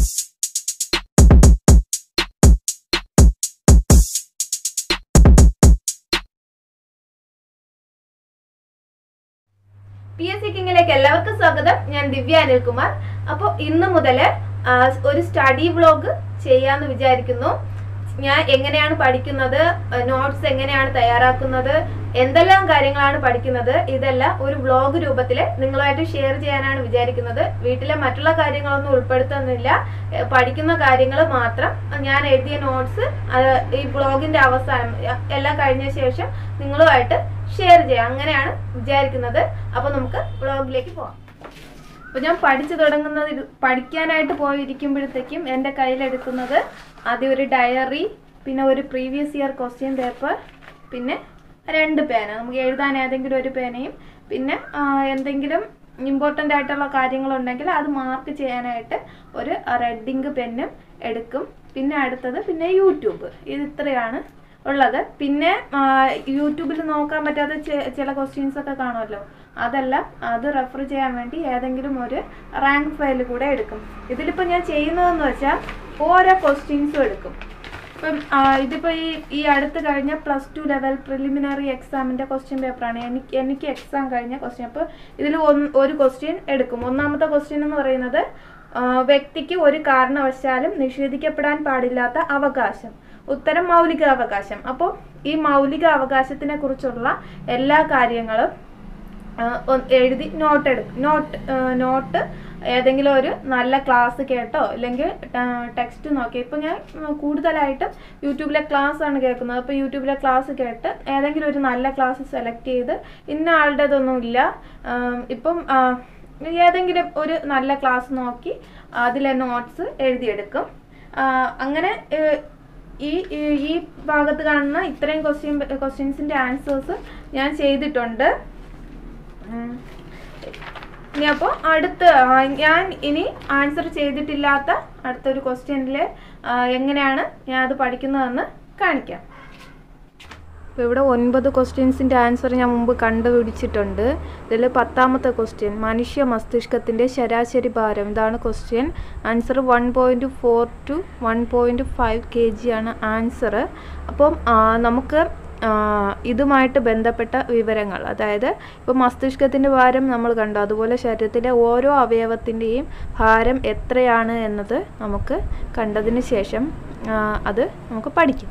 P S C കിങ്ങിലേക്ക് എല്ലാവർക്കും സ്വാഗതം ഞാൻ ദിവ്യ അനിൽകുമാർ അപ്പോൾ ഇന്ന് മുതൽ ഒരു സ്റ്റഡി വ്ലോഗ് ചെയ്യാന്ന് വിചാരിക്കുന്നു ഞാൻ എങ്ങനെയാണ് പഠിക്കുന്നത് നോട്ട്സ് എങ്ങനെയാണ് തയ്യാറാക്കുന്നത് എന്തെല്ലാം കാര്യങ്ങളാണ് പഠിക്കുന്നത് ഇതെല്ലാം ഒരു വ്ലോഗ് രൂപത്തിൽ നിങ്ങളുമായിട്ട് ഷെയർ ചെയ്യാനാണ് വിചാരിക്കുന്നത് വീട്ടിലെ മറ്റുള്ള കാര്യങ്ങളൊന്നും ഉൾപ്പെടുത്തുന്നില്ല ഏ, പഠിക്കുന്ന കാര്യങ്ങൾ മാത്രം ഞാൻ എഴുതിയ നോട്ട്സ് ഈ വ്ലോഗിന്റെ അവസാനം എ- എല്ലാം കഴിഞ്ഞ ശേഷം നിങ്ങളുമായിട്ട് ഷെയർ ചെയ്യാം അങ്ങനെയാണ് വിചാരിക്കുന്നത് അപ്പൊ നമുക്ക് വ്ലോഗിലേക്ക് പോവാം അപ്പൊ ഞാൻ പഠിച്ചു തുടങ്ങുന്നത് ഇത് പഠിക്കാനായിട്ട് പോയിരിക്കുമ്പോഴത്തേക്കും എൻ്റെ കയ്യിലെടുക്കുന്നത് ആദ്യം ഒരു ഡയറി പിന്നെ ഒരു പ്രീവിയസ് ഇയർ ക്വസ്റ്റ്യൻ പേപ്പർ പിന്നെ രണ്ട് പേന നമുക്ക് എഴുതാൻ ഏതെങ്കിലും ഒരു പേനയും പിന്നെ ആ, എന്തെങ്കിലും ഇമ്പോർട്ടൻ്റ് ആയിട്ടുള്ള കാര്യങ്ങളുണ്ടെങ്കിൽ അത് മാർക്ക് ചെയ്യാനായിട്ട് ഒരു റെഡ് ഇങ്ക് പെന്നും എടുക്കും പിന്നെ അടുത്തത് പിന്നെ യൂട്യൂബ് ഇത് ഇത്രയാണ് ഉള്ളത് പിന്നെ ആ, യൂട്യൂബിൽ നോക്കാൻ പറ്റാത്ത ചെ- ചില ക്വസ്റ്റ്യൻസ് ഒക്കെ കാണുമല്ലോ അതെല്ലാം അത് റെഫർ ചെയ്യാൻ വേണ്ടി ഏതെങ്കിലും ഒരു റാങ്ക് ഫയൽ കൂടെ എടുക്കും ഇതിലിപ്പോൾ ഞാൻ ചെയ്യുന്നതെന്ന് വെച്ചാൽ ഓരോ ക്വസ്റ്റ്യൻസും എടുക്കും ഇപ്പം ആ, ഇതിപ്പോൾ ഈ ഈ അടുത്ത് കഴിഞ്ഞ പ്ലസ് ടു ലെവൽ പ്രിലിമിനറി എക്സാമിൻ്റെ ക്വസ്റ്റ്യൻ പേപ്പറാണ് എനിക്ക് എനിക്ക് എക്സാം കഴിഞ്ഞ ക്വസ്റ്റ്യൻ അപ്പോൾ ഇതിൽ ഒരു ക്വസ്റ്റ്യൻ എടുക്കും ഒന്നാമത്തെ ക്വസ്റ്റ്യൻ എന്ന് പറയുന്നത് ആ, വ്യക്തിക്ക് ഒരു കാരണവശാലും നിഷേധിക്കപ്പെടാൻ പാടില്ലാത്ത അവകാശം ഉത്തരം മൗലിക അവകാശം അപ്പോൾ ഈ മൗലിക അവകാശത്തിനെ കുറിച്ചുള്ള എല്ലാ കാര്യങ്ങളും ആ, ഒന്ന് എഴുതി നോട്ട് എടുക്കും നോട്ട് നോട്ട് ഏതെങ്കിലും ഒരു നല്ല ക്ലാസ് കേട്ടോ അല്ലെങ്കിൽ ടെക്സ്റ്റ് നോക്കി ഇപ്പം ഞാൻ ഉം, കൂടുതലായിട്ടും യൂട്യൂബിലെ ക്ലാസ് ആണ് കേൾക്കുന്നത് അപ്പോൾ യൂട്യൂബിലെ ക്ലാസ് കേട്ട് ഏതെങ്കിലും ഒരു നല്ല ക്ലാസ് സെലക്ട് ചെയ്ത് ഇന്ന ആളുടേതൊന്നും ഇല്ല ആം, ഇപ്പം ആ, ഏതെങ്കിലും ഒരു നല്ല ക്ലാസ് നോക്കി അതിലെ നോട്ട്സ് എഴുതിയെടുക്കും ആ, അങ്ങനെ ഏഹ്, ഈ ഈ- ഈ ഭാഗത്ത് കാണുന്ന ഇത്രയും ക്വസ്റ്റ്യൻ ക്വസ്റ്റ്യൻസിൻ്റെ ആൻസേഴ്സ് ഞാൻ ചെയ്തിട്ടുണ്ട് ഉം. ഇനി അപ്പോൾ അടുത്ത ആ, ഞാൻ ഇനി ആൻസർ ചെയ്തിട്ടില്ലാത്ത അടുത്തൊരു ക്വസ്റ്റ്യനിൽ എങ്ങനെയാണ് ഞാൻ അത് പഠിക്കുന്നതെന്ന് കാണിക്കാം ഇപ്പോൾ ഇവിടെ ഒൻപത് ക്വസ്റ്റ്യൻസിൻ്റെ ആൻസർ ഞാൻ മുമ്പ് കണ്ടുപിടിച്ചിട്ടുണ്ട് ഇതിൽ പത്താമത്തെ ക്വസ്റ്റ്യൻ മനുഷ്യ മസ്തിഷ്കത്തിൻ്റെ ശരാശരി ഭാരം ഇതാണ് question answer one point four two one point five K G ആണ് ആൻസർ അപ്പം ആ, നമുക്ക് ആ, ഇതുമായിട്ട് ബന്ധപ്പെട്ട വിവരങ്ങൾ അതായത് ഇപ്പോൾ മസ്തിഷ്കത്തിൻ്റെ ഭാരം നമ്മൾ കണ്ടു അതുപോലെ ശരീരത്തിലെ ഓരോ അവയവത്തിൻ്റെയും ഭാരം എത്രയാണ് എന്നത് നമുക്ക് കണ്ടതിന് ശേഷം ആ, അത് നമുക്ക് പഠിക്കാം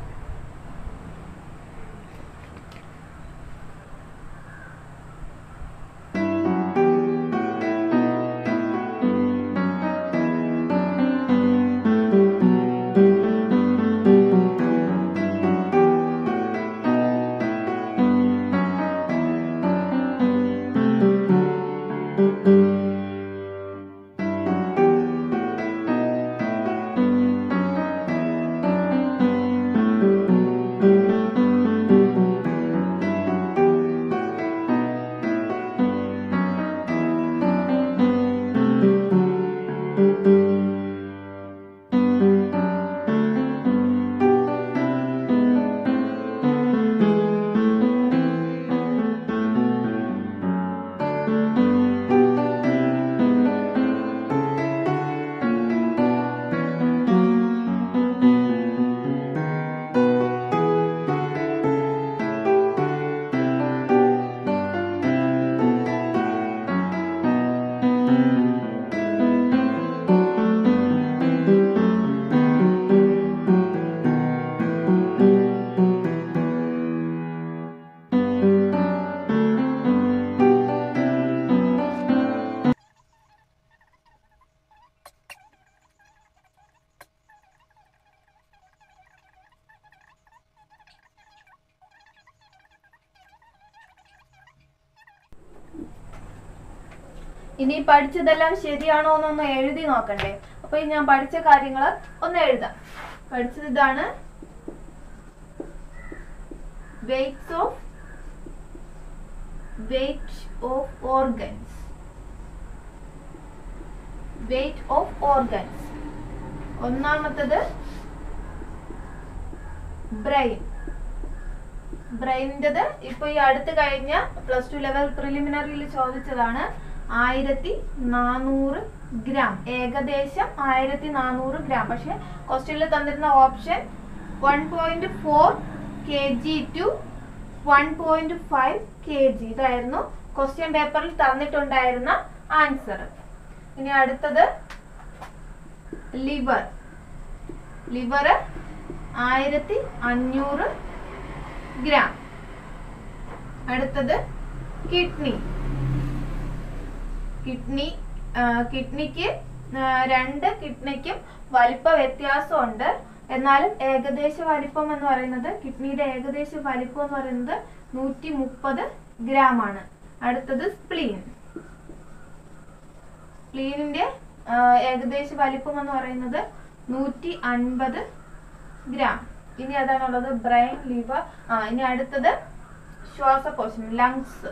ഇനി പഠിച്ചതെല്ലാം ശരിയാണോ എന്നൊന്ന് എഴുതി നോക്കണ്ടേ അപ്പൊ ഈ ഞാൻ പഠിച്ച കാര്യങ്ങൾ ഒന്ന് എഴുതാം പഠിച്ചത് ഇതാണ് weights of weight of organs weight of organs ഒന്നാമത്തത് ബ്രെയിൻ ബ്രെയിനിൻ്റെത് ഇപ്പൊ ഈ അടുത്ത് കഴിഞ്ഞ പ്ലസ് ടു ലെവൽ പ്രിലിമിനറിയിൽ ചോദിച്ചതാണ് ആയിരത്തി നാനൂറ് ഗ്രാം ഏകദേശം ആയിരത്തി നാനൂറ് ഗ്രാം പക്ഷെ ക്വസ്റ്റ്യനിൽ തന്നിരുന്ന option one point four K G two one point five K G ഇതായിരുന്നു ക്വസ്റ്റ്യൻ പേപ്പറിൽ തന്നിട്ടുണ്ടായിരുന്ന ആൻസർ ഇനി അടുത്തത് ലിവർ ലിവർ ആയിരത്തി അഞ്ഞൂറ് ഗ്രാം അടുത്തത് കിഡ്നി കിഡ്നി കിഡ്നിക്ക് രണ്ട് കിഡ്നിക്കും വലിപ്പ വ്യത്യാസമുണ്ട് എന്നാലും ഏകദേശ വലിപ്പം എന്ന് പറയുന്നത് കിഡ്നിയുടെ ഏകദേശ വലിപ്പം എന്ന് പറയുന്നത് നൂറ്റി മുപ്പത് ഗ്രാം ആണ് അടുത്തത് സ്പ്ലീൻ സ്പ്ലീനിന്റെ ഏകദേശ വലിപ്പം എന്ന് പറയുന്നത് നൂറ്റി അൻപത് ഗ്രാം ഇനി അതാണുള്ളത് ബ്രെയിൻ ലിവർ ആ ഇനി അടുത്തത് ശ്വാസകോശം ലങ്സ്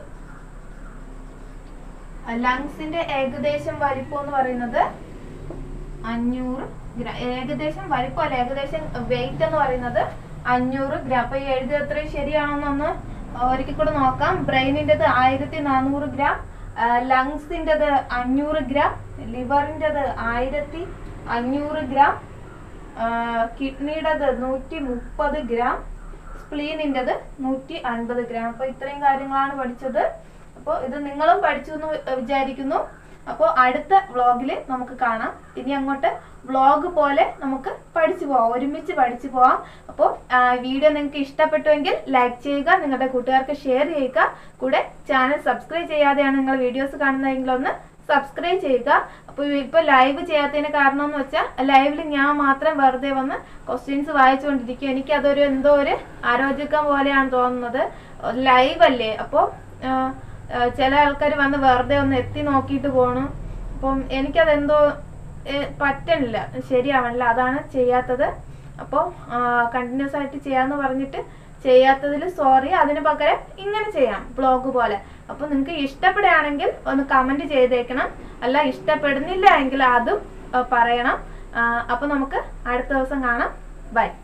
ലങ്സിന്റെ ഏകദേശം വലിപ്പം എന്ന് പറയുന്നത് അഞ്ഞൂറ് ഗ്രാം ഏകദേശം വലിപ്പമല്ല ഏകദേശം വെയിറ്റ് എന്ന് പറയുന്നത് അഞ്ഞൂറ് ഗ്രാം അപ്പൊ ഈ എഴുതിയത് അത്രയും ശരിയാണോന്നൊന്ന് ഒരിക്കൽ കൂടെ നോക്കാം ബ്രെയിനിൻ്റെത് ആയിരത്തി നാനൂറ് ഗ്രാം ലങ്സിൻ്റെത് അഞ്ഞൂറ് ഗ്രാം ലിവറിൻ്റെത് ആയിരത്തി അഞ്ഞൂറ് ഗ്രാം കിഡ്നിയുടേത് നൂറ്റി മുപ്പത് ഗ്രാം സ്പ്ലീനിൻ്റെത് നൂറ്റി അൻപത് ഗ്രാം അപ്പോൾ ഇത്രയും കാര്യങ്ങളാണ് പഠിച്ചത് അപ്പോൾ ഇത് നിങ്ങളും പഠിച്ചു എന്ന് വിചാരിക്കുന്നു അപ്പോൾ അടുത്ത വ്ളോഗിൽ നമുക്ക് കാണാം ഇനി അങ്ങോട്ട് വ്ളോഗ് പോലെ നമുക്ക് പഠിച്ചു പോവാം ഒരുമിച്ച് പഠിച്ചു പോവാം അപ്പോൾ വീഡിയോ നിങ്ങൾക്ക് ഇഷ്ടപ്പെട്ടുവെങ്കിൽ ലൈക്ക് ചെയ്യുക നിങ്ങളുടെ കൂട്ടുകാർക്ക് ഷെയർ ചെയ്യുക കൂടെ ചാനൽ സബ്സ്ക്രൈബ് ചെയ്യാതെയാണ് നിങ്ങൾ വീഡിയോസ് കാണുന്നതെങ്കിൽ ഒന്ന് സബ്സ്ക്രൈബ് ചെയ്യുക അപ്പോൾ ഇപ്പോൾ ലൈവ് ചെയ്യാത്തതിന് കാരണം എന്ന് വെച്ചാൽ ലൈവിൽ ഞാൻ മാത്രം വെറുതെ വന്ന് ക്വസ്റ്റ്യൻസ് വായിച്ചുകൊണ്ടിരിക്കും എനിക്ക് അതൊരു എന്തോ ഒരു ആരോഗ്യം പോലെയാണ് തോന്നുന്നത് ലൈവ് അല്ലേ അപ്പോൾ ചില ആൾക്കാർ വന്ന് വെറുതെ ഒന്ന് എത്തി നോക്കിയിട്ട് പോണു അപ്പം എനിക്കതെന്തോ പറ്റണില്ല ശരിയാവണില്ല അതാണ് ചെയ്യാത്തത് അപ്പോൾ കണ്ടിന്യൂസ് ആയിട്ട് ചെയ്യാന്ന് പറഞ്ഞിട്ട് ചെയ്യാത്തതിൽ സോറി അതിന് പകരം ഇങ്ങനെ ചെയ്യാം ബ്ലോഗ് പോലെ അപ്പോൾ നിങ്ങൾക്ക് ഇഷ്ടപ്പെടുകയാണെങ്കിൽ ഒന്ന് കമൻറ്റ് ചെയ്തേക്കണം അല്ല ഇഷ്ടപ്പെടുന്നില്ല എങ്കിൽ അതും പറയണം അപ്പോൾ നമുക്ക് അടുത്ത ദിവസം കാണാം ബൈ